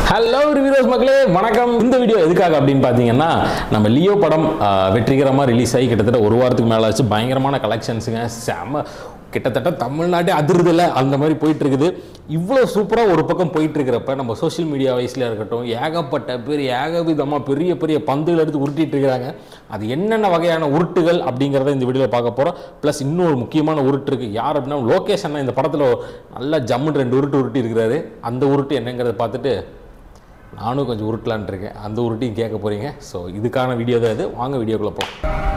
Hello reviews மக்களே வணக்கம் இந்த வீடியோ எதுக்காக அப்படின்னு பார்த்தீங்கன்னா நம்ம லியோ படம் ஆஹ், வெற்றிகரமாக ரிலீஸ் ஆகி கிட்டத்தட்ட ஒரு வாரத்துக்கு மேலே ஆச்சு பயங்கரமான கலெக்ஷன்ஸுங்க செம கிட்டத்தட்ட தமிழ்நாட்டே அதிர்தில்ல அந்த மாதிரி போயிட்டு இருக்குது இவ்வளோ சூப்பராக ஒரு பக்கம் போயிட்டு இருக்கிறப்ப நம்ம சோஷியல் மீடியா வயசுல இருக்கட்டும் ஏகப்பட்ட பேர் ஏகவிதமாக பெரிய பெரிய பந்துகள் எடுத்து உருட்டிட்டு இருக்கிறாங்க அது என்னென்ன வகையான உருட்டுகள் அப்படிங்கிறத இந்த வீடியோவில் பார்க்க போகிறோம் ப்ளஸ் இன்னொரு முக்கியமான உருட்டு இருக்குது யார் அப்படின்னா லோகேஷ் அண்ணா இந்த படத்தில் நல்லா ஜம்முன்னு ரெண்டு உருட்டு உருட்டி இருக்கிறாரு அந்த உருட்டு என்னங்கிறத பார்த்துட்டு நானும் கொஞ்சம் உருட்டலான் இருக்கேன் அந்த உருட்டையும் கேட்க போகிறீங்க ஸோ இதுக்கான வீடியோ தான் இது வாங்க வீடியோக்குள்ளே போ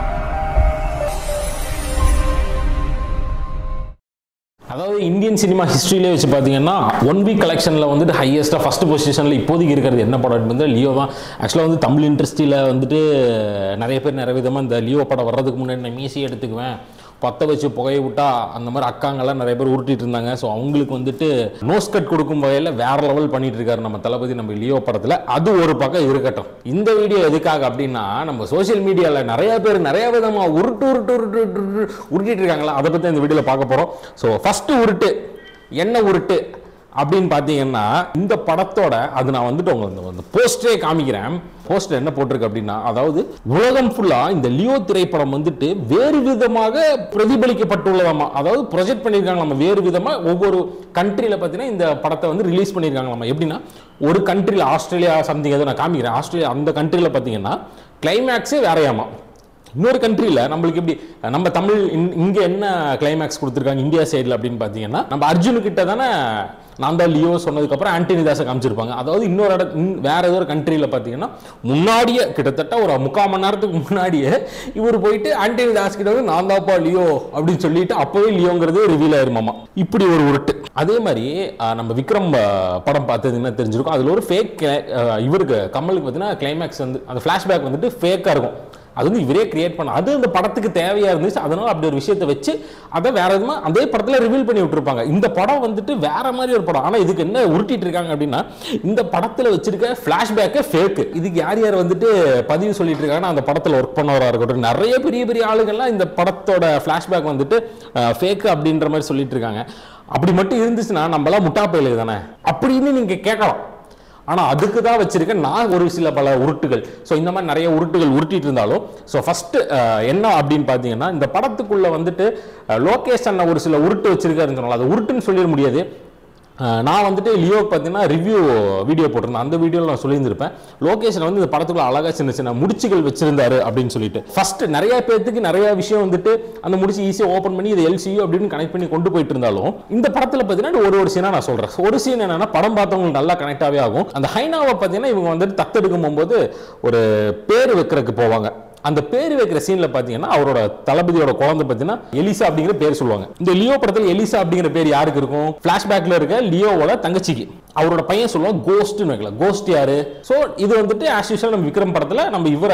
அதாவது இந்தியன் சினிமா ஹிஸ்ட்ரியிலே வச்சு பார்த்தீங்கன்னா ஒன் வீக் கலெக்ஷனில் வந்துட்டு ஹையஸ்ட்டாக ஃபஸ்ட் பொசிஷனில் இப்போதைக்கு இருக்கிறது என்ன படம் வந்து லியோ தான் ஆக்சுவலாக வந்து தமிழ் இண்டஸ்ட்ரியில் வந்துட்டு நிறைய பேர் நிறைய விதமாக இந்த லியோ படம் வர்றதுக்கு முன்னாடி நான் மீசி எடுத்துக்குவேன் பற்ற வச்சு புகையை விட்டா அந்த மாதிரி அக்காங்கெல்லாம் நிறைய பேர் உருட்டிட்டு இருந்தாங்க ஸோ அவங்களுக்கு வந்துட்டு நோஸ் கட் கொடுக்கும் வகையில் வேற லெவல் பண்ணிட்டு இருக்காரு நம்ம தளபதி நம்ம லியோ படத்தில் அது ஒரு பக்கம் இருக்கட்டும் இந்த வீடியோ எதுக்காக அப்படின்னா நம்ம சோஷியல் மீடியாவில் நிறைய பேர் நிறைய விதமாக உருட்டு உருட்டு உருட்டு உருட்டு உருட்டு உருட்டிட்டு இருக்காங்களா அதை பற்றி இந்த வீடியோவில் பார்க்க போகிறோம் ஸோ ஃபஸ்ட்டு உருட்டு என்ன உருட்டு அப்படின்னு பார்த்தீங்கன்னா இந்த படத்தோட அது நான் வந்துட்டு உங்களுக்கு அந்த போஸ்டரே காமிக்கிறேன் போஸ்டர் என்ன போட்டிருக்கு அப்படின்னா அதாவது உலகம் ஃபுல்லாக இந்த லியோ திரைப்படம் வந்துட்டு வேறு விதமாக பிரதிபலிக்கப்பட்டுள்ளதாமா அதாவது ப்ரொஜெக்ட் பண்ணியிருக்காங்க நம்ம வேறு விதமாக ஒவ்வொரு கண்ட்ரியில் பார்த்தீங்கன்னா இந்த படத்தை வந்து ரிலீஸ் பண்ணியிருக்காங்க நம்ம எப்படின்னா ஒரு கண்ட்ரியில் ஆஸ்திரேலியா சம்திங் எதுவும் நான் காமிக்கிறேன் ஆஸ்திரேலியா அந்த கண்ட்ரியில் பார்த்தீங்கன்னா கிளைமேக்ஸே வேறையாமா இன்னொரு கண்ட்ரியில் நம்மளுக்கு எப்படி நம்ம தமிழ் இங்கே என்ன கிளைமேக்ஸ் கொடுத்துருக்காங்க இந்தியா சைடில் அப்படின்னு பார்த்தீங்கன்னா நம்ம அர்ஜுனு கிட்ட தானே நான் தான் லியோ சொன்னதுக்கப்புறம் ஆண்டனி தாஸை காமிச்சிருப்பாங்க அதாவது இன்னொரு இட இன்- வேற ஏதோ ஒரு கண்ட்ரியில் பார்த்தீங்கன்னா முன்னாடியே கிட்டத்தட்ட ஒரு முக்கால் மணி நேரத்துக்கு முன்னாடியே இவர் போயிட்டு ஆண்டனி தாஸ் கிட்ட வந்து நான் தான்ப்பா லியோ அப்படின்னு சொல்லிட்டு அப்போவே லியோங்கிறது ரிவீல் ஆயிருமாமா இப்படி ஒரு உருட்டு அதே மாதிரி அஹ், நம்ம விக்ரம் அஹ், படம் பார்த்ததுன்னா தெரிஞ்சிருக்கும் அதில் ஒரு ஃபேக் இவருக்கு கமலுக்கு பார்த்தீங்கன்னா கிளைமேக்ஸ் வந்து அந்த ஃப்ளாஷ்பேக் வந்துட்டு ஃபேக்காக இருக்கும் அது வந்து இவரே கிரியேட் பண்ண அது அந்த படத்துக்கு தேவையா இருந்துச்சு அதனால அப்படி ஒரு விஷயத்தை வச்சு அதை வேற விதமா அதே படத்துல ரிவீல் பண்ணி விட்டுருப்பாங்க இந்த படம் வந்துட்டு வேற மாதிரி ஒரு படம் ஆனா இதுக்கு என்ன உருட்டிட்டு இருக்காங்க அப்படின்னா இந்த படத்துல வச்சிருக்க பிளாஷ்பேக்கே ஃபேக் இதுக்கு யார் யார் வந்துட்டு பதிவு சொல்லிட்டு இருக்காங்கன்னா அந்த படத்துல ஒர்க் பண்ணவரா இருக்கட்டும் நிறைய பெரிய பெரிய ஆளுங்கள்லாம் இந்த படத்தோட பிளாஷ்பேக் வந்துட்டு ஃபேக் அப்படின்ற மாதிரி சொல்லிட்டு இருக்காங்க அப்படி மட்டும் இருந்துச்சுன்னா நம்மளாம் முட்டா பயலுக்கு தானே அப்படின்னு நீங்க கேட்கலாம் ஆனால் அதுக்கு தான் வச்சிருக்கேன் நான் ஒரு சில பல உருட்டுகள் ஸோ இந்த மாதிரி நிறைய உருட்டுகள் உருட்டிட்டு இருந்தாலும் ஸோ ஃபஸ்ட்டு என்ன அப்படின்னு பார்த்தீங்கன்னா இந்த படத்துக்குள்ள வந்துட்டு அஹ், லோகேஷ் அண்ணா ஒரு சில உருட்டு வச்சிருக்காருன்னு சொன்னால அது உருட்டுன்னு சொல்லிட முடியாது அஹ், நான் வந்துட்டு லியோ பார்த்தீங்கன்னா ரிவ்யூ வீடியோ போட்டிருந்தேன் அந்த வீடியோவில் நான் சொல்லியிருந்திருப்பேன் லோகேஷன் வந்து இந்த படத்துக்குள்ள அழகாக சின்ன சின்ன முடிச்சுகள் வச்சிருந்தாரு அப்படின்னு சொல்லிட்டு ஃபர்ஸ்ட் நிறைய பேர்த்துக்கு நிறைய விஷயம் வந்துட்டு அந்த முடிச்சு ஈஸியாக ஓப்பன் பண்ணி இது எல்சியூ அப்படின்னு கனெக்ட் பண்ணி கொண்டு போயிட்டு இருந்தாலும் இந்த படத்தில் பார்த்தீங்கன்னா ஒரு ஒரு சீனாக நான் சொல்கிறேன் ஒரு சீன் என்னன்னா படம் பார்த்தவங்களுக்கு நல்லா கனெக்டாகவே ஆகும் அந்த ஹைனாவை பார்த்தீங்கன்னா இவங்க வந்துட்டு தத்தெடுக்கும் போகும்போது ஒரு பேர் வைக்கிறதுக்கு போவாங்க அந்த பேர் வைக்கிற சீன்ல பாத்தீங்கன்னா அவரோட தளபதியோட குழந்தை பாத்தீங்கன்னா எலிசா அப்படிங்கிற பேர் சொல்லுவாங்க இந்த லியோ படத்துல எலிசா அப்படிங்கிற பேர் யாருக்கு இருக்கும் பிளாஷ்பேக்ல இருக்க லியோவோட தங்கச்சிக்கு அவரோட பையன் சொல்லுவாங்க கோஸ்ட்னு வைக்கல கோஸ்ட் யாரு சோ இது வந்துட்டு ஆஸ் யூஷுவல் நம்ம விக்ரம் படத்துல நம்ம இவரை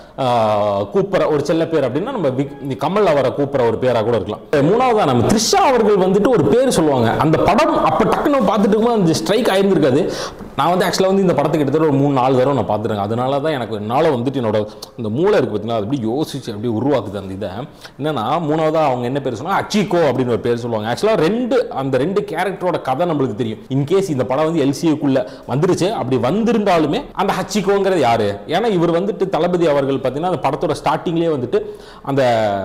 ஆஹ், கூப்பிடுற ஒரு செல்ல பேர் அப்படின்னா நம்ம விக்- இந்த கமல் அவரை கூப்பிடுற ஒரு பேரா கூட இருக்கலாம் மூணாவதா நம்ம த்ரிஷா அவர்கள் வந்துட்டு ஒரு பேர் சொல்லுவாங்க அந்த படம் அப்ப டக்குன்னு பார்த்துட்டு இருக்கும்போது அந்த ஸ்ட்ரைக் ஆயிருந்திருக்காது நான் வந்து ஆக்சுவலாக வந்து இந்த படத்தை கிட்டத்தட்ட ஒரு மூணு நாலு தடவை நான் பார்த்துருக்கேன் அதனால தான் எனக்கு என்னால் வந்துட்டு என்னோட இந்த மூளை இருக்கு பார்த்தீங்கன்னா அது அப்படியே யோசிச்சு அப்படியே உருவாக்குது அந்த இதை என்னன்னா மூணாவதா அவங்க என்ன பேர் சொன்னாங்க அச்சிகோ அப்படின்னு ஒரு பேர் சொல்லுவாங்க ஆக்சுவலாக ரெண்டு அந்த ரெண்டு கேரக்டரோட கதை நம்மளுக்கு தெரியும் இன்கேஸ் இந்த படம் வந்து எல்சிஏக்குள்ள வந்துருச்சு அப்படி வந்திருந்தாலுமே அந்த ஹச்சிகோங்கிறது யாரு ஏன்னா இவர் வந்துட்டு தளபதி அவர்கள் பார்த்தீங்கன்னா அந்த படத்தோட ஸ்டார்டிங்லேயே வந்துட்டு அந்த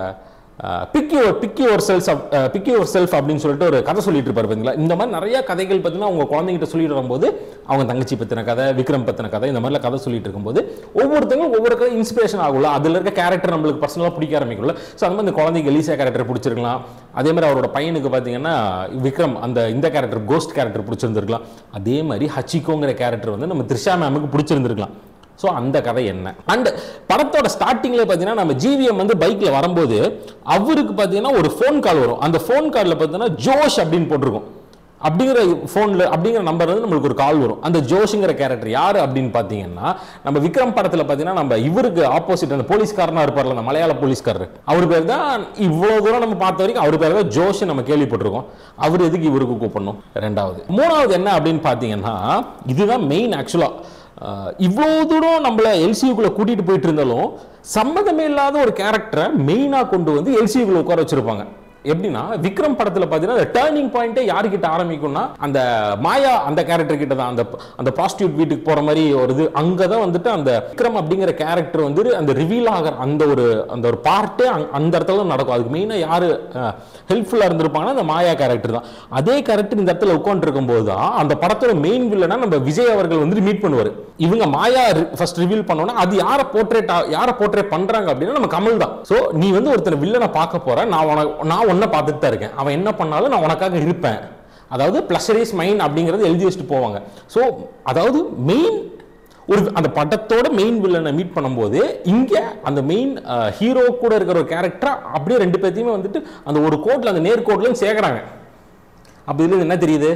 pick your pick your cells pick your self அப்படின்னு சொல்லிட்டு ஒரு கதை சொல்லிட்டு இருப்பாரு பார்த்தீங்களா இந்த மாதிரி நிறைய கதைகள் பார்த்தீங்கன்னா அவங்க குழந்தைகிட்ட சொல்லிட்டு வரும்போது அவங்க தங்கச்சி பத்தின கதை விக்ரம் பத்தின கதை இந்த மாதிரிலாம் கதை சொல்லிட்டு இருக்கும்போது ஒவ்வொருத்தங்களும் ஒவ்வொரு கதை இன்ஸ்பிரேஷன் ஆகும்ல அதில் இருக்க கேரக்டர் நம்மளுக்கு பர்சனலாக பிடிக்க ஆரம்பிக்கும்ல ஸோ அந்த மாதிரி இந்த குழந்தைக்கு எலிசா கேரக்டர் பிடிச்சிருக்கலாம் அதே மாதிரி அவரோட பையனுக்கு பார்த்தீங்கன்னா விக்ரம் அந்த இந்த கேரக்டர் கோஸ்ட் கேரக்டர் பிடிச்சிருந்துருக்கலாம் அதே மாதிரி ஹச்சிகோங்கிற கேரக்டர் வந்து நம்ம த்ரிஷா மேமுக்கு பிடிச்சிருந்துருக்கலாம் ஸோ அந்த கதை என்ன அண்ட் படத்தோட ஸ்டார்டிங்ல பார்த்தீங்கன்னா நம்ம ஜிவிஎம் வந்து பைக்ல வரும்போது அவருக்கு பார்த்தீங்கன்னா ஒரு ஃபோன் கால் வரும் அந்த ஃபோன் காலில் பார்த்தீங்கன்னா ஜோஷ் அப்படின்னு போட்டிருக்கும் அப்படிங்கிற ஃபோனில் அப்படிங்கிற நம்பர் வந்து நம்மளுக்கு ஒரு கால் வரும் அந்த ஜோஷுங்கிற கேரக்டர் யார் அப்படின்னு பார்த்தீங்கன்னா நம்ம விக்ரம் படத்தில் பார்த்தீங்கன்னா நம்ம இவருக்கு ஆப்போசிட் அந்த போலீஸ்காரனா இருப்பார்ல அந்த மலையாள போலீஸ்காரர் அவர் பேர் தான் இவ்வளோ தூரம் நம்ம பார்த்த வரைக்கும் அவர் பேர் தான் ஜோஷ் நம்ம கேள்விப்பட்டிருக்கோம் அவர் எதுக்கு இவருக்கு கூப்பிடணும் ரெண்டாவது மூணாவது என்ன அப்படின்னு பார்த்தீங்கன்னா இதுதான் மெயின் ஆக்சுவலாக இவ்வளோ தூரம் நம்மளை எல்சியூக்குள்ளே கூட்டிகிட்டு போயிட்டு இருந்தாலும் சம்மந்தமே இல்லாத ஒரு கேரக்டரை மெயினாக கொண்டு வந்து எல்சியூக்குள்ளே உட்கார வச்சிருப்பாங்க எப்படின்னா விக்ரம் படத்துல பார்த்தீங்கன்னா அந்த டேர்னிங் பாயிண்டே யாருக்கிட்ட ஆரம்பிக்கும்னா அந்த மாயா அந்த கேரக்டர் கிட்ட தான் அந்த அந்த ப்ராஸ்டியூட் வீட்டுக்கு போற மாதிரி ஒரு இது அங்கே தான் வந்துட்டு அந்த விக்ரம் அப்படிங்கிற கேரக்டர் வந்து அந்த ரிவீல் ஆகிற அந்த ஒரு அந்த ஒரு பார்ட்டே அந்த இடத்துல தான் நடக்கும் அதுக்கு மெயினாக யாரு ஹெல்ப்ஃபுல்லாக இருந்திருப்பாங்கன்னா அந்த மாயா கேரக்டர் தான் அதே கேரக்டர் இந்த இடத்துல உட்காந்துருக்கும் போது தான் அந்த படத்தோட மெயின் வில்லனா நம்ம விஜய் அவர்கள் வந்து மீட் பண்ணுவார் இவங்க மாயா ஃபர்ஸ்ட் ரிவீல் பண்ணோன்னா அது யாரை போர்ட்ரேட் யாரை போர்ட்ரேட் பண்றாங்க அப்படின்னா நம்ம கமல் தான் ஸோ நீ வந்து ஒருத்தர் வில்லனை பார்க்க போற நான் உனக்கு நான் உன்னை பார்த்துட்டு தான் இருக்கேன் அவன் என்ன பண்ணாலும் நான் உனக்காக இருப்பேன் அதாவது ப்ளஷர் இஸ் மைண்ட் அப்படிங்கிறது எழுதி வச்சுட்டு போவாங்க ஸோ அதாவது மெயின் ஒரு அந்த படத்தோட மெயின் வில்லனை மீட் பண்ணும்போது இங்கே அந்த மெயின் ஹீரோ கூட இருக்கிற ஒரு கேரக்டரா அப்படியே ரெண்டு பேர்த்தையுமே வந்துட்டு அந்த ஒரு கோட்டில் அந்த நேர்கோட்டில் சேர்க்குறாங்க அப்படி இருந்து என்ன தெரியுது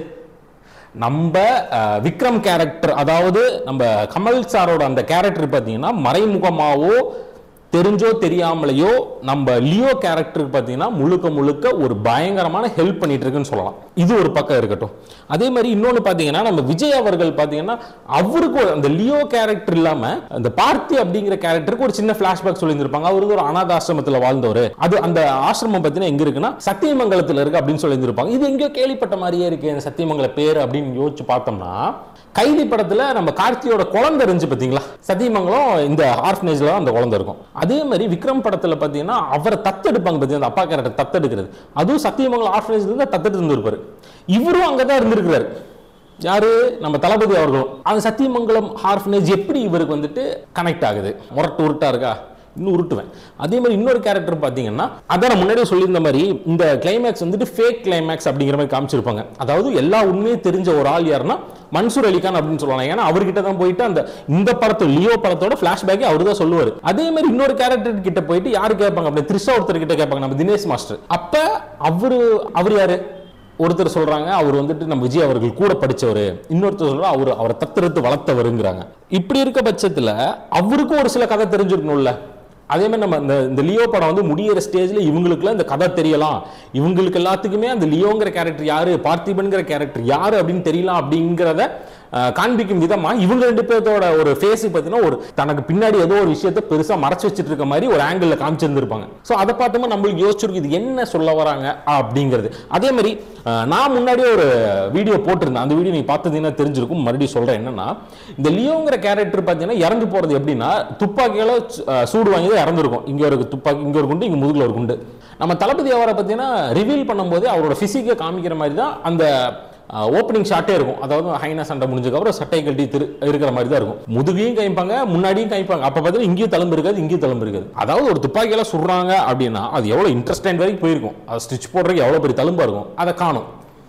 நம்ம அஹ், விக்ரம் கேரக்டர் அதாவது நம்ம கமல் சாரோட அந்த கேரக்டர் பார்த்தீங்கன்னா மறைமுகமாவோ தெரிஞ்சோ தெரியாமலையோ நம்ம லியோ கேரக்டருக்கு பார்த்தீங்கன்னா முழுக்க முழுக்க ஒரு பயங்கரமான ஹெல்ப் பண்ணிட்டு இருக்குன்னு சொல்லலாம் இது ஒரு பக்கம் இருக்கட்டும் அதே மாதிரி இன்னொன்று பார்த்தீங்கன்னா நம்ம விஜய் அவர்கள் பார்த்தீங்கன்னா அவருக்கு ஒரு- அந்த லியோ கேரக்டர் இல்லாமல் அந்த பார்த்தி அப்படிங்கிற கேரக்டருக்கு ஒரு சின்ன ஃபிளாஷ்பேக் சொல்லியிருந்திருப்பாங்க அவரு வந்து ஒரு அனாத ஆசிரமத்தில் வாழ்ந்தவர் அது அந்த ஆசிரமம் பார்த்தீங்கன்னா எங்க இருக்குன்னா சத்தியமங்கலத்தில் இருக்கு அப்படின்னு சொல்லியிருந்திருப்பாங்க இது எங்கேயோ கேள்விப்பட்ட மாதிரியே இருக்கு அந்த சத்தியமங்கல பேர் அப்படின்னு யோசிச்சு பார்த்தோம்னா கைதி படத்துல நம்ம கார்த்தியோட குழந்தை இருந்துச்சு பாத்தீங்களா சத்தியமங்கலம் இந்த ஆர்ஃபனேஜ்ல தான் அந்த குழந்தை இருக்கும் அதே மாதிரி விக்ரம் படத்துல பாத்தீங்கன்னா அவரை தத்தெடுப்பாங்க பாத்தீங்கன்னா அந்த அப்பா கேரக்டர் தத்தெடுக்கிறது அதுவும் சத்தியமங்கலம் ஆர்ஃபனேஜ்ல இருந்து தத்தெடுத்து இருந்திருப்பாரு இவரும் அங்கதான் இருந்திருக்கிறாரு யாரு நம்ம தளபதி அவர்களும் அந்த சத்தியமங்கலம் ஆர்ஃபனேஜ் எப்படி இவருக்கு வந்துட்டு கனெக்ட் ஆகுது முரட்டு உருட்டா இருக்கா இன்னும் உருட்டுவேன் அதே மாதிரி இன்னொரு கேரக்டர் பார்த்தீங்கன்னா அதான் நான் முன்னாடியே சொல்லியிருந்த மாதிரி இந்த கிளைமேக்ஸ் வந்துட்டு ஃபேக் கிளைமேக்ஸ் அப்படிங்கிற மாதிரி காமிச்சிருப்பாங்க அதாவது எல்லா உண்மையும் தெரிஞ்ச ஒரு ஆள் யாருன்னா மன்சூர் அலிகான் அப்படின்னு சொல்லலாம் ஏன்னா அவர்கிட்ட தான் போயிட்டு அந்த இந்த படத்தோட லியோ படத்தோட ஃபிளாஷ்பேக்கே அவர் தான் சொல்லுவார் அதே மாதிரி இன்னொரு கேரக்டர் கிட்ட போயிட்டு யாரு கேட்பாங்க அப்படி த்ரிஷா ஒருத்தர் கிட்ட கேட்பாங்க நம்ம தினேஷ் மாஸ்டர் அப்ப அவரு அவர் யாரு ஒருத்தர் சொல்றாங்க அவர் வந்துட்டு நம்ம விஜய் அவர்கள் கூட படிச்சவர் இன்னொருத்தர் சொல்றா அவர் அவரை தத்தெடுத்து வளர்த்தவருங்கிறாங்க இப்படி இருக்க பட்சத்துல அவருக்கும் ஒரு சில கதை தெரிஞ்சிருக்கணும்ல அதே மாதிரி நம்ம இந்த இந்த லியோ படம் வந்து முடியிற ஸ்டேஜ்ல இவங்களுக்குலாம் இந்த கதை தெரியலாம் இவங்களுக்கு எல்லாத்துக்குமே அந்த லியோங்கிற கேரக்டர் யாரு பார்த்திபன்கிற கேரக்டர் யாரு அப்படின்னு தெரியலாம் அப்படிங்கிறத அஹ், காண்பிக்கும் விதமா இவங்க ரெண்டு பேர்த்தோட ஒரு ஃபேஸ் பார்த்தீங்கன்னா ஒரு தனக்கு பின்னாடி ஏதோ ஒரு விஷயத்த பெருசா மறைச்சு வச்சிட்டு இருக்க மாதிரி ஒரு ஆங்கிள் காமிச்சிருந்திருப்பாங்க ஸோ அதை பார்த்தோமா நம்மளுக்கு யோசிச்சிருக்கு இது என்ன சொல்ல வராங்க அப்படிங்கிறது அதே மாதிரி அஹ், நான் முன்னாடியே ஒரு வீடியோ போட்டிருந்தேன் அந்த வீடியோ நீ பார்த்தீங்கன்னா தெரிஞ்சிருக்கும் மறுபடியும் சொல்றேன் என்னன்னா இந்த லியோங்கிற கேரக்டர் பார்த்தீங்கன்னா இறந்து போறது எப்படின்னா துப்பாக்கியால அஹ், சூடு வாங்கி தான் இறந்துருக்கும் இங்க ஒரு துப்பாக்கி இங்க ஒரு குண்டு இங்க முதுகுல ஒரு குண்டு நம்ம தளபதி அவரை பார்த்தீங்கன்னா ரிவீல் பண்ணும்போது அவரோட பிசிக்கை காமிக்கிற மாதிரி தான் அந்த ஓப்பனிங் ஷாட்டே இருக்கும் அதாவது ஹைனா சண்டை முடிஞ்சதுக்கப்புறம் சட்டை கட்டி திரு இருக்கிற மாதிரி தான் இருக்கும் முதுகையும் கைப்பாங்க முன்னாடியும் கைப்பாங்க அப்போ பார்த்தீங்கன்னா இங்கேயும் தழும்பு இருக்காது இங்கேயும் தழும்பு இருக்காது அதாவது ஒரு துப்பாக்கியெல்லாம் சுடுறாங்க அப்படின்னா அது எவ்வளோ இன்ட்ரெஸ்ட் வரைக்கும் போயிருக்கும் அது ஸ்டிச் போடுறதுக்கு எவ்வளோ பெரிய தழும்பா இருக்கும் அதை காணும்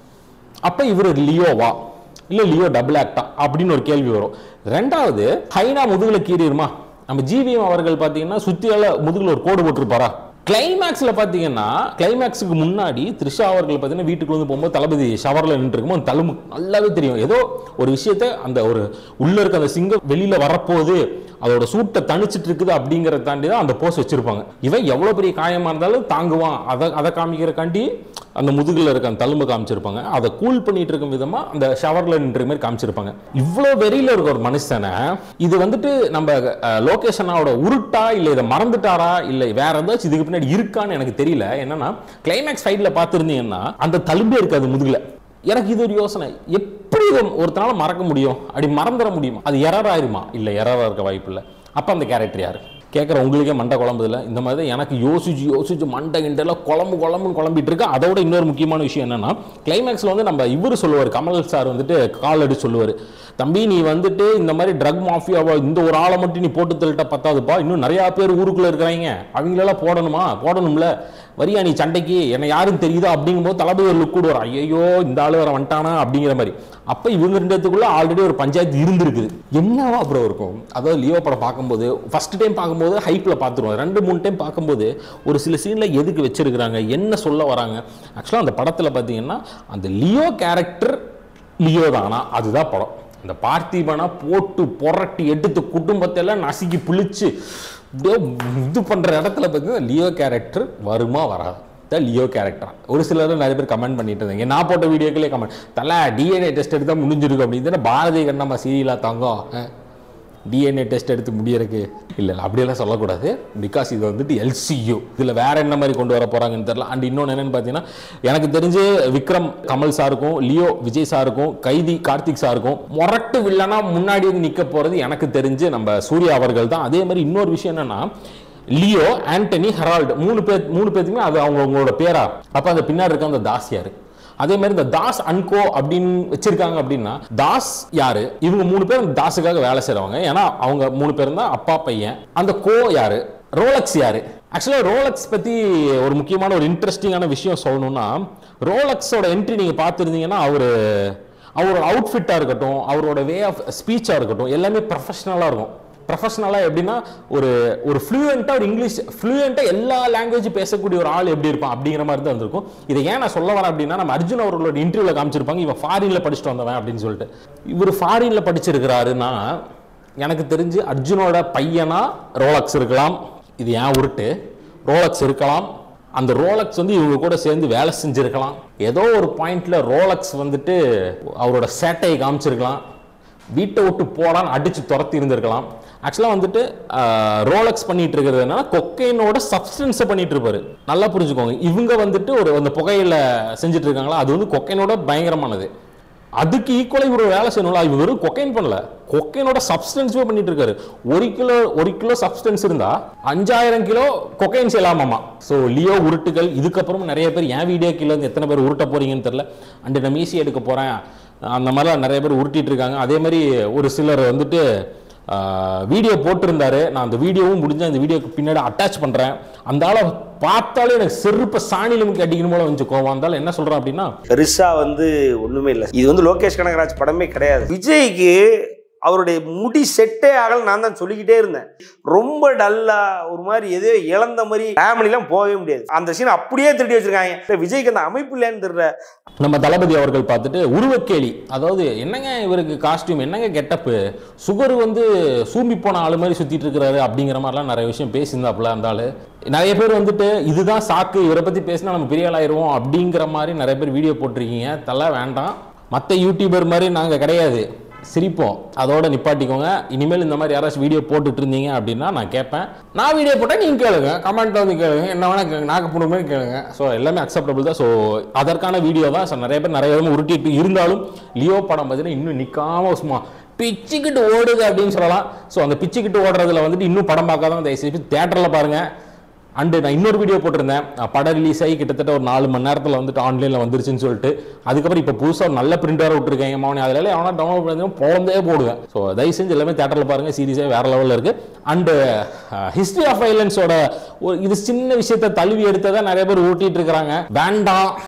அப்போ இவர் லியோவா இல்லை லியோ டபுள் ஆக்டா அப்படின்னு ஒரு கேள்வி வரும் ரெண்டாவது ஹைனா முதுகுல கீறிடுமா நம்ம ஜிவிஎம் அவர்கள் பார்த்தீங்கன்னா சுத்தியால முதுகுல ஒரு கோடு போட்டிருப்பாரா கிளைமேக்ஸ்ல பார்த்தீங்கன்னா கிளைமேக்ஸுக்கு முன்னாடி த்ரிஷா அவர்கள் பார்த்தீங்கன்னா வீட்டுக்குள்ள வந்து போகும்போது தளபதி ஷவரில் நின்றுருக்கும் அந்த தழும்பு நல்லாவே தெரியும் ஏதோ ஒரு விஷயத்த அந்த ஒரு உள்ள இருக்க அந்த சிங்கம் வெளியில வரப்போகுது அதோட சூட்டை தணிச்சிட்டு இருக்குது அப்படிங்கிறத தாண்டி தான் அந்த போஸ் வச்சிருப்பாங்க இவன் எவ்வளோ பெரிய காயமா இருந்தாலும் தாங்குவான் அதை அதை காமிக்கிறக்காண்டி அந்த முதுகில் இருக்க அந்த தழும்பு காமிச்சிருப்பாங்க அதை கூல் பண்ணிட்டு இருக்கும் விதமா அந்த ஷவர்ல நின்ற மாதிரி காமிச்சிருப்பாங்க இவ்வளோ வெறியில இருக்க ஒரு மனுஷனை இது வந்துட்டு நம்ம லோகேஷனோட உருட்டா இல்லை இதை மறந்துட்டாரா இல்லை வேற ஏதாச்சும் இதுக்கு பின்னாடி இருக்கான்னு எனக்கு தெரியல என்னன்னா கிளைமேக்ஸ் ஃபைட்ல பார்த்துருந்தீங்கன்னா அந்த தழும்பே இருக்காது முதுகுல எனக்கு இது ஒரு யோசனை எப்படி இதை ஒருத்தனால மறக்க முடியும் அப்படி மறந்துட முடியுமா அது எரர் ஆயிருமா இல்லை எரரா இருக்க வாய்ப்பு இல்லை அப்போ அந்த கேரக்டர் யாரு கேட்குற உங்களுக்கே மண்டை குழம்பு இல்லை இந்த மாதிரி தான் எனக்கு யோசிச்சு யோசிச்சு மண்டை கிண்டெல்லாம் குழம்பு குழம்புன்னு குழம்பிட்டு இருக்கு அதோட இன்னொரு முக்கியமான விஷயம் என்னன்னா கிளைமேக்ஸில் வந்து நம்ம இவர் சொல்லுவார் கமல் சார் வந்துட்டு கால் அடி சொல்லுவார் தம்பி நீ வந்துட்டு இந்த மாதிரி ட்ரக் மாஃபியாவா இந்த ஒரு ஆளை மட்டும் நீ போட்டு தள்ளிட்ட பத்தாதுப்பா இன்னும் நிறையா பேர் ஊருக்குள்ளே இருக்கிறாங்க அவங்களெல்லாம் போடணுமா போடணும்ல வரியா நீ சண்டைக்கு என்ன யாரும் தெரியுதா அப்படிங்கும்போது தளபதி ஒரு லுக் விடுவார் ஐயோ இந்த ஆளு வர வந்துட்டானா அப்படிங்கிற மாதிரி அப்போ இவங்க ரெண்டுத்துக்குள்ள ஆல்ரெடி ஒரு பஞ்சாயத்து இருந்திருக்குது என்னவா அப்புறம் இருக்கும் அதாவது லியோ படம் பார்க்கும்போது ஃபர்ஸ்ட் டைம் பார்க்கும்போது ஹைப்பில் பார்த்துருவோம் ரெண்டு மூணு டைம் பார்க்கும்போது ஒரு சில சீனில் எதுக்கு வச்சிருக்கிறாங்க என்ன சொல்ல வராங்க ஆக்சுவலாக அந்த படத்தில் பார்த்தீங்கன்னா அந்த லியோ கேரக்டர் லியோ தானா அதுதான் படம் அந்த பார்த்திபனா போட்டு புரட்டி எடுத்து குடும்பத்தை எல்லாம் நசுக்கி புளிச்சு அப்படியே இது பண்ணுற இடத்துல பார்த்தீங்கன்னா லியோ கேரக்டர் வருமா வராது தான் லியோ கேரக்டர் ஒரு சிலர் நிறைய பேர் கமெண்ட் பண்ணிட்டு இருந்தாங்க நான் போட்ட வீடியோக்களே கமெண்ட் தலை டிஎன்ஏ டெஸ்ட் எடுத்தால் முடிஞ்சிருக்கு அப்படின்னு தானே பாரதிய கண்ணம்மா சீரியலா தங்கம் அஹ். டிஎன்ஏ டெஸ்ட் எடுத்து முடியறதுக்கு இல்லை இல்லை அப்படியெல்லாம் சொல்லக்கூடாது பிகாஸ் இது வந்துட்டு எல்சியூ இதில் வேற என்ன மாதிரி கொண்டு வர போகிறாங்கன்னு தெரியல அண்ட் இன்னொன்று என்னன்னு பார்த்தீங்கன்னா எனக்கு தெரிஞ்சு விக்ரம் கமல் சாருக்கும் லியோ விஜய் சாருக்கும் கைதி கார்த்திக் சாருக்கும் மொரட்டு வில்லனா முன்னாடி வந்து நிற்க போகிறது எனக்கு தெரிஞ்சு நம்ம சூர்யா அவர்கள் தான் அதே மாதிரி இன்னொரு விஷயம் என்னன்னா லியோ ஆண்டனி ஹெரால்டு மூணு பேர் மூணு பேர்த்துக்குமே அது அவங்க அவங்களோட பேரா அப்போ அந்த பின்னாடி இருக்க அந்த தாஸ் யாரு அதே மாதிரி இந்த தாஸ் அன்கோ அப்படின்னு வச்சிருக்காங்க அப்படின்னா தாஸ் யாரு இவங்க மூணு பேர் அந்த தாஸுக்காக வேலை செய்றவங்க ஏன்னா அவங்க மூணு பேரும் தான் அப்பா பையன் அந்த கோ யாரு ரோலக்ஸ் யாரு ஆக்சுவலாக ரோலக்ஸ் பற்றி ஒரு முக்கியமான ஒரு இன்ட்ரெஸ்டிங்கான விஷயம் சொல்லணும்னா ரோலக்ஸோட என்ட்ரி நீங்கள் பார்த்துருந்தீங்கன்னா அவர் அவரோட அவுட்ஃபிட்டாக இருக்கட்டும் அவரோட வே ஆஃப் ஸ்பீச்சாக இருக்கட்டும் எல்லாமே ப்ரொஃபஷ்னலாக இருக்கும் ப்ரொஃபஷனலாக எப்படின்னா ஒரு ஒரு ஃப்ளூயண்ட்டாக ஒரு இங்கிலீஷ் ஃப்ளூயண்ட்டாக எல்லா லாங்குவேஜ் பேசக்கூடிய ஒரு ஆள் எப்படி இருப்பான் அப்படிங்கிற மாதிரி தான் வந்திருக்கும் இதை ஏன் நான் சொல்ல வரேன் அப்படின்னா நம்ம அர்ஜுன் அவர்களோட இன்டர்வியூவில் காமிச்சிருப்பாங்க இவன் ஃபாரினில் படிச்சுட்டு வந்தவன் அப்படின்னு சொல்லிட்டு இவர் ஃபாரினில் படிச்சிருக்கிறாருன்னா எனக்கு தெரிஞ்சு அர்ஜுனோட பையனா ரோலக்ஸ் இருக்கலாம் இது ஏன் உருட்டு ரோலக்ஸ் இருக்கலாம் அந்த ரோலக்ஸ் வந்து இவங்க கூட சேர்ந்து வேலை செஞ்சிருக்கலாம் ஏதோ ஒரு பாயிண்ட்ல ரோலக்ஸ் வந்துட்டு அவரோட சேட்டையை காமிச்சிருக்கலாம் வீட்டை விட்டு போடான்னு அடிச்சு துரத்தி இருந்திருக்கலாம் ஆக்சுவலாக வந்துட்டு ரோலக்ஸ் பண்ணிட்டு இருக்கிறது என்னன்னா கொக்கைனோட சப்ஸ்டன்ஸை பண்ணிட்டு இருப்பாரு நல்லா புரிஞ்சுக்கோங்க இவங்க வந்துட்டு ஒரு அந்த புகையில செஞ்சுட்டு இருக்காங்களா அது வந்து கொக்கைனோட பயங்கரமானது அதுக்கு ஈக்குவலாக இவர் வேலை செய்யணும்ல இவர் வெறும் கொக்கைன் பண்ணல கொக்கைனோட சப்ஸ்டன்ஸுமே பண்ணிட்டு இருக்காரு ஒரு கிலோ ஒரு கிலோ சப்ஸ்டன்ஸ் இருந்தா அஞ்சாயிரம் கிலோ கொக்கைன் செய்யலாமாமா ஸோ லியோ உருட்டுகள் இதுக்கப்புறம் நிறைய பேர் என் வீடியோ கீழே வந்து எத்தனை பேர் உருட்ட போறீங்கன்னு தெரியல அண்டு நான் மீசி எடுக்க போறேன் அந்த மாதிரிலாம் நிறைய பேர் உருட்டிட்டு இருக்காங்க அதே மாதிரி ஒரு சிலர் வந்துட்டு வீடியோ போட்டிருந்தாரு நான் அந்த வீடியோவும் முடிஞ்ச அந்த வீடியோக்கு பின்னாடி அட்டாச் பண்றேன் அந்த ஆளை பார்த்தாலே எனக்கு செருப்ப சாணிலுமுக்கு அடிக்கணும் போல வந்து கோவம் இருந்தாலும் என்ன சொல்றேன் அப்படின்னா பெருசா வந்து ஒண்ணுமே இல்லை இது வந்து லோகேஷ் கனகராஜ் படமே கிடையாது விஜய்க்கு அவருடைய முடி செட்டே ஆகல நான் தான் சொல்லிக்கிட்டே இருந்தேன் ரொம்ப டல்லா ஒரு மாதிரி எதோ இழந்த மாதிரி ஃபேமிலிலாம் போகவே முடியாது அந்த சீன் அப்படியே திருடி வச்சிருக்காங்க இல்ல, விஜய்க்கு அந்த அமைப்பு இல்லைன்னு தெரியல நம்ம தளபதி அவர்கள் பார்த்துட்டு உருவக்கேலி அதாவது என்னங்க இவருக்கு காஸ்டியூம் என்னங்க கெட்டப்பு சுகர் வந்து சூம்பி போன ஆளு மாதிரி சுத்திட்டு இருக்கிறாரு அப்படிங்கிற மாதிரிலாம் நிறைய விஷயம் பேசியிருந்தாப்புல அந்த ஆளு நிறைய பேர் வந்துட்டு இதுதான் சாக்கு இவரை பத்தி பேசினா நம்ம பெரிய ஆளாயிருவோம் அப்படிங்கிற மாதிரி நிறைய பேர் வீடியோ போட்டிருக்கீங்க தலை வேண்டாம் மற்ற யூடியூபர் மாதிரி நாங்க கிடையாது சிரிப்போம் அதோட நிப்பாட்டிக்கோங்க இனிமேல் இந்த மாதிரி யாராச்சும் வீடியோ போட்டுட்டு இருந்தீங்க அப்படின்னா நான் கேட்பேன் நான் வீடியோ போட்டால் நீங்கள் கேளுங்க கமெண்ட்ல வந்து கேளுங்க என்ன வேணா கேளுங்க நாக்கு போன மாதிரி கேளுங்க ஸோ எல்லாமே அக்செப்டபிள் தான் ஸோ அதற்கான வீடியோ தான் ஸோ நிறைய பேர் நிறைய விதமாக உருட்டிட்டு இருந்தாலும் லியோ படம் பார்த்தீங்கன்னா இன்னும் நிற்காம சும்மா பிச்சுக்கிட்டு ஓடுது அப்படின்னு சொல்லலாம் ஸோ அந்த பிச்சுக்கிட்டு ஓடுறதுல வந்துட்டு இன்னும் படம் பார்க்காதவங்க தயவுசெய்து தேட்டரில் பாருங்க அண்டு நான் இன்னொரு வீடியோ போட்டிருந்தேன் அஹ் படம் ரிலீஸ் ஆகி கிட்டத்தட்ட ஒரு நாலு மணி நேரத்தில் வந்துட்டு ஆன்லைனில் வந்துருச்சுன்னு சொல்லிட்டு அதுக்கப்புறம் இப்போ புதுசாக ஒரு நல்ல பிரிண்டராக விட்டுருக்கேன் மவனே அதில் அவனா டவுன்லோட் பண்ணி போந்தே போடுவேன் ஸோ தயவு செஞ்சு எல்லாமே தேட்டரில் பாருங்கள் சீரியஸாக வேற லெவலில் இருக்குது அண்டு ஹிஸ்ட்ரி ஆஃப் வைலன்ஸோட ஒரு இது சின்ன விஷயத்தை தழுவி எடுத்ததை நிறைய பேர் ஊட்டிட்டு இருக்கிறாங்க வேண்டாம்